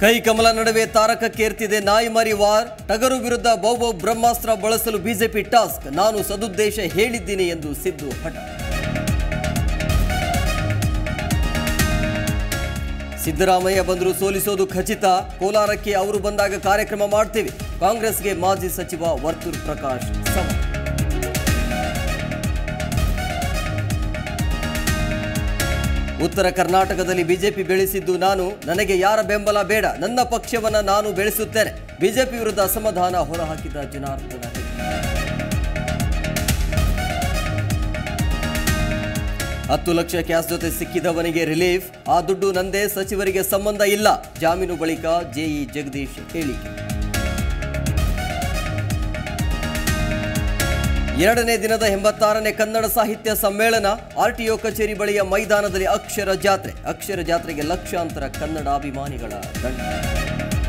ಕೈ ಕಮಲ ನಡುವೆ ತಾರಕಕ್ಕೇರ್ತಿದೆ ನಾಯಿಮರಿ ವಾರ್ ಟಗರು ವಿರುದ್ಧ ಬೌಬೌ ಬ್ರಹ್ಮಾಸ್ತ್ರ ಬಳಸಲು ಬಿಜೆಪಿ ಟಾಸ್ಕ್ ನಾನು ಸದುದ್ದೇಶ ಹೇಳಿದ್ದೀನಿ ಎಂದು ಸಿದ್ದು ಹಠ ಸಿದ್ದರಾಮಯ್ಯ ಬಂದರೂ ಸೋಲಿಸೋದು ಖಚಿತ ಕೋಲಾರಕ್ಕೆ ಅವರು ಬಂದಾಗ ಕಾರ್ಯಕ್ರಮ ಮಾಡ್ತೀವಿ ಕಾಂಗ್ರೆಸ್ಗೆ ಮಾಜಿ ಸಚಿವ ವರ್ತೂರ್ ಪ್ರಕಾಶ್ ಸವಾಲ್ ಉತ್ತರ ಕರ್ನಾಟಕದಲ್ಲಿ ಬಿಜೆಪಿ ಬೆಳೆಸಿದ್ದು ನಾನು ನನಗೆ ಯಾರ ಬೆಂಬಲ ಬೇಡ ನನ್ನ ಪಕ್ಷವನ್ನ ನಾನು ಬೆಳೆಸುತ್ತೇನೆ ಬಿಜೆಪಿ ವಿರುದ್ಧ ಅಸಮಾಧಾನ ಹೊರಹಾಕಿದ ಜನಾರ್ದನ ರೆಡ್ಡಿ ಹತ್ತು ಲಕ್ಷ ಕ್ಯಾಶ್ ಜೊತೆ ಸಿಕ್ಕಿದವನಿಗೆ ರಿಲೀಫ್ ಆ ದುಡ್ಡು ನಂದೇ ಸಚಿವರಿಗೆ ಸಂಬಂಧ ಇಲ್ಲ ಜಾಮೀನು ಬಳಿಕ ಜೆಇ ಜಗದೀಶ್ ಹೇಳಿಕೆ ಎರಡನೇ ದಿನದ ಎಂಬತ್ತಾರನೇ ಕನ್ನಡ ಸಾಹಿತ್ಯ ಸಮ್ಮೇಳನ ಆರ್ಟಿಒ ಕಚೇರಿ ಬಳಿಯ ಮೈದಾನದಲ್ಲಿ ಅಕ್ಷರ ಜಾತ್ರೆ ಅಕ್ಷರ ಜಾತ್ರೆಗೆ ಲಕ್ಷಾಂತರ ಕನ್ನಡಾಭಿಮಾನಿಗಳ ದಂಡ